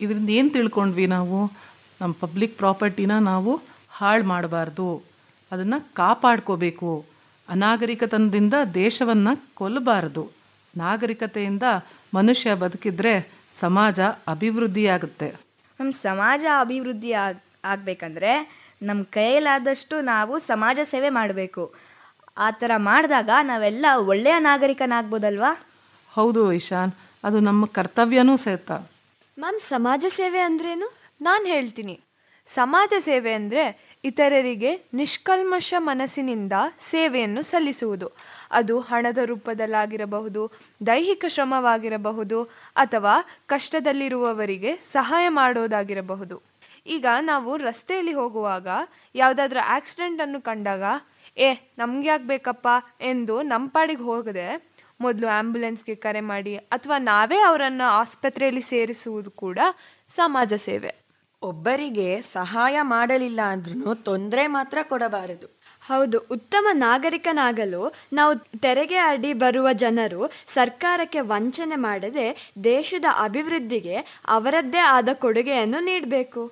ಇದರಿಂದ ಏನು ತಿಳ್ಕೊಂಡ್ವಿ ನಾವು ನಮ್ಮ ಪಬ್ಲಿಕ್ ಪ್ರಾಪರ್ಟಿನ ನಾವು ಹಾಳು ಮಾಡಬಾರ್ದು ಅದನ್ನು ಕಾಪಾಡ್ಕೋಬೇಕು ಅನಾಗರಿಕತನದಿಂದ ದೇಶವನ್ನು ಕೊಲ್ಲಬಾರ್ದು ನಾಗರಿಕತೆಯಿಂದ ಮನುಷ್ಯ ಬದುಕಿದ್ರೆ ಸಮಾಜ ಅಭಿವೃದ್ಧಿಯಾಗುತ್ತೆ ನಮ್ಮ ಸಮಾಜ ಅಭಿವೃದ್ಧಿ ಆಗ್ ಆಗಬೇಕಂದ್ರೆ ನಮ್ಮ ಕೈಯಲ್ಲಾದಷ್ಟು ನಾವು ಸಮಾಜ ಸೇವೆ ಮಾಡಬೇಕು ಆ ಥರ ಮಾಡಿದಾಗ ನಾವೆಲ್ಲ ಒಳ್ಳೆಯ ನಾಗರಿಕನಾಗ್ಬೋದಲ್ವಾ ಹೌದು ಇಶಾನ್ ಅದು ನಮ್ಮ ಕರ್ತವ್ಯನೂ ಸಹಿತ ಮ್ಯಾಮ್ ಸಮಾಜ ಸೇವೆ ಅಂದ್ರೇನು ನಾನು ಹೇಳ್ತೀನಿ ಸಮಾಜ ಸೇವೆ ಅಂದರೆ ಇತರರಿಗೆ ನಿಷ್ಕಲ್ಮಶ ಮನಸ್ಸಿನಿಂದ ಸೇವೆಯನ್ನು ಸಲ್ಲಿಸುವುದು ಅದು ಹಣದ ರೂಪದಲ್ಲಾಗಿರಬಹುದು ದೈಹಿಕ ಶ್ರಮವಾಗಿರಬಹುದು ಅಥವಾ ಕಷ್ಟದಲ್ಲಿರುವವರಿಗೆ ಸಹಾಯ ಮಾಡೋದಾಗಿರಬಹುದು ಈಗ ನಾವು ರಸ್ತೆಯಲ್ಲಿ ಹೋಗುವಾಗ ಯಾವುದಾದ್ರೂ ಆಕ್ಸಿಡೆಂಟನ್ನು ಕಂಡಾಗ ಏ ನಮ್ಗೆ ಯಾಕೆ ಬೇಕಪ್ಪ ಎಂದು ನಮ್ಮ ಪಾಡಿಗೆ ಹೋಗದೆ ಮೊದಲು ಆ್ಯಂಬುಲೆನ್ಸ್ಗೆ ಕರೆ ಮಾಡಿ ಅಥವಾ ನಾವೇ ಅವರನ್ನು ಆಸ್ಪತ್ರೆಯಲ್ಲಿ ಸೇರಿಸುವುದು ಕೂಡ ಸಮಾಜ ಸೇವೆ ಒಬ್ಬರಿಗೆ ಸಹಾಯ ಮಾಡಲಿಲ್ಲ ಅಂದ್ರೂ ತೊಂದರೆ ಮಾತ್ರ ಕೊಡಬಾರದು ಹೌದು ಉತ್ತಮ ನಾಗರಿಕನಾಗಲು ನಾವು ತೆರಿಗೆ ಅಡಿ ಬರುವ ಜನರು ಸರ್ಕಾರಕ್ಕೆ ವಂಚನೆ ಮಾಡದೆ ದೇಶದ ಅಭಿವೃದ್ಧಿಗೆ ಅವರದ್ದೇ ಆದ ಕೊಡುಗೆಯನ್ನು ನೀಡಬೇಕು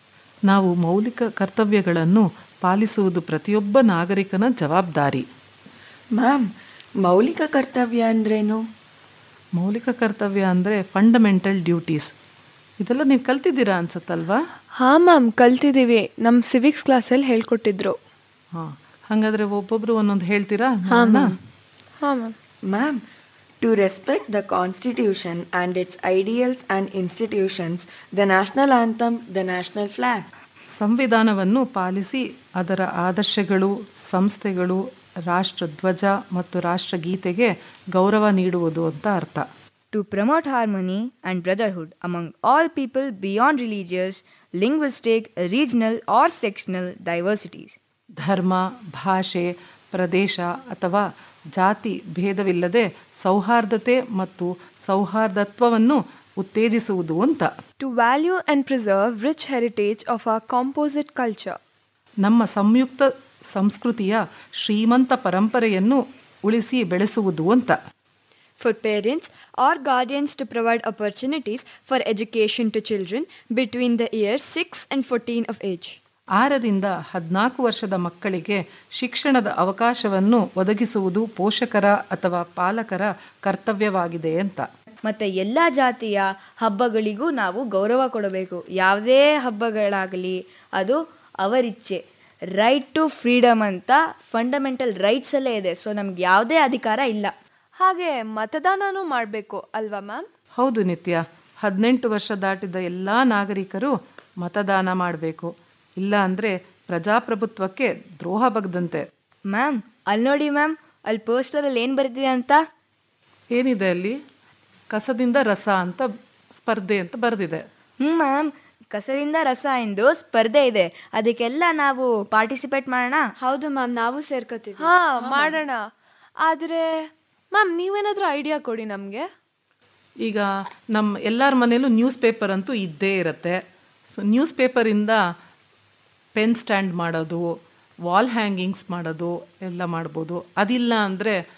ನಾವು ಮೌಲಿಕ ಕರ್ತವ್ಯಗಳನ್ನು ಪಾಲಿಸುವುದು ಪ್ರತಿಯೊಬ್ಬ ನಾಗರಿಕನ ಜವಾಬ್ದಾರಿ ಮ್ಯಾಮ್ ಮೌಲಿಕ ಕರ್ತವ್ಯ ಅಂದ್ರೇನು ಮೌಲಿಕ ಕರ್ತವ್ಯ ಅಂದರೆ ಫಂಡಮೆಂಟಲ್ ಡ್ಯೂಟೀಸ್ ಇದೆಲ್ಲ ನೀವು ಕಲ್ತಿದ್ದೀರಾ ಅನ್ಸತ್ತಲ್ವಾ ಹಾಂ ಮ್ಯಾಮ್ ಕಲ್ತಿದ್ದೀವಿ ನಮ್ಮ ಸಿವಿಕ್ಸ್ ಕ್ಲಾಸಲ್ಲಿ ಹೇಳ್ಕೊಟ್ಟಿದ್ರು ಹಾಂ ಹಾಗಾದರೆ ಒಬ್ಬೊಬ್ಬರು ಒಂದೊಂದು ಹೇಳ್ತೀರಾ ನೋಡೋಣ? ಹಾಂ ma'am ma'am to respect the constitution and its ideals and institutions the national anthem the national flag ಸಂವಿಧಾನವನ್ನು ಪಾಲಿಸಿ ಅದರ ಆದರ್ಶಗಳು ಸಂಸ್ಥೆಗಳು ರಾಷ್ಟ್ರಧ್ವಜ ಮತ್ತು ರಾಷ್ಟ್ರಗೀತೆಗೆ ಗೌರವ ನೀಡುವುದು ಅಂತ ಅರ್ಥ to promote harmony and brotherhood among all people beyond religious, linguistic, regional, or sectional diversities. ಧರ್ಮ ಭಾಷೆ ಪ್ರದೇಶ ಅಥವಾ ಜಾತಿ ಭೇದವಿಲ್ಲದೆ ಸೌಹಾರ್ದತೆ ಮತ್ತು ಸೌಹಾರ್ದತ್ವವನ್ನು ಉತ್ತೇಜಿಸುವುದು ಅಂತ to value and preserve rich heritage of our composite culture. ನಮ್ಮ ಸಂಯುಕ್ತ ಸಂಸ್ಕೃತಿಯ ಶ್ರೀಮಂತ ಪರಂಪರೆಯನ್ನು ಉಳಿಸಿ ಬೆಳೆಸುವುದು ಅಂತ for parents or guardians to provide opportunities for education to children between the years 6 and 14 of age. ಆರರಿಂದ ಹದಿನಾಲ್ಕು ವರ್ಷದ ಮಕ್ಕಳಿಗೆ ಶಿಕ್ಷಣದ ಅವಕಾಶವನ್ನು ಒದಗಿಸುವುದು ಪೋಷಕರ ಅಥವಾ ಪಾಲಕರ ಕರ್ತವ್ಯವಾಗಿದೆ ಅಂತ ಮತ್ತು ಎಲ್ಲ ಜಾತಿಯ ಹಬ್ಬಗಳಿಗೂ ನಾವು ಗೌರವ ಕೊಡಬೇಕು ಯಾವುದೇ ಹಬ್ಬಗಳಾಗಲಿ ಅದು ಅವರಿಚ್ಛೆ ರೈಟ್ ಟು ಫ್ರೀಡಮ್ ಅಂತ ಫಂಡಮೆಂಟಲ್ ರೈಟ್ಸಲ್ಲೇ ಇದೆ ಸೊ ನಮ್ಗೆ ಯಾವುದೇ ಅಧಿಕಾರ ಇಲ್ಲ ಹಾಗೆ ಮತದಾನನೂ ಮಾಡಬೇಕು ಅಲ್ವಾ ಮ್ಯಾಮ್ ಹೌದು ನಿತ್ಯ ಹದಿನೆಂಟು ವರ್ಷ ದಾಟಿದ ಎಲ್ಲ ನಾಗರಿಕರು ಮತದಾನ ಮಾಡಬೇಕು ಇಲ್ಲ ಅಂದರೆ ಪ್ರಜಾಪ್ರಭುತ್ವಕ್ಕೆ ದ್ರೋಹ ಬಗ್ದಂತೆ ಮ್ಯಾಮ್ ಅಲ್ಲಿ ನೋಡಿ ಮ್ಯಾಮ್ ಅಲ್ಲಿ ಪೋಸ್ಟರಲ್ಲಿ ಏನು ಬರೆದಿದೆ ಅಂತ ಏನಿದೆ ಅಲ್ಲಿ ಕಸದಿಂದ ರಸ ಅಂತ ಸ್ಪರ್ಧೆ ಅಂತ ಬರೆದಿದೆ ಹ್ಞೂ ಮ್ಯಾಮ್ ಕಸದಿಂದ ರಸ ಎಂದು ಸ್ಪರ್ಧೆ ಇದೆ ಅದಕ್ಕೆಲ್ಲ ನಾವು ಪಾರ್ಟಿಸಿಪೇಟ್ ಮಾಡೋಣ ಹೌದು ಮ್ಯಾಮ್ ನಾವು ಸೇರ್ಕೋತೀವಿ ಹಾ ಮಾಡೋಣ ಆದರೆ ಮ್ಯಾಮ್ ನೀವೇನಾದರೂ ಐಡಿಯಾ ಕೊಡಿ ನಮಗೆ ಈಗ ನಮ್ಮ ಎಲ್ಲರ ಮನೇಲೂ ನ್ಯೂಸ್ ಪೇಪರ್ ಅಂತೂ ಇದ್ದೇ ಇರುತ್ತೆ ಸೊ ನ್ಯೂಸ್ ಪೇಪರಿಂದ ಪೆನ್ ಸ್ಟ್ಯಾಂಡ್ ಮಾಡೋದು ವಾಲ್ ಹ್ಯಾಂಗಿಂಗ್ಸ್ ಮಾಡೋದು ಎಲ್ಲ ಮಾಡ್ಬೋದು ಅದಿಲ್ಲ ಅಂದರೆ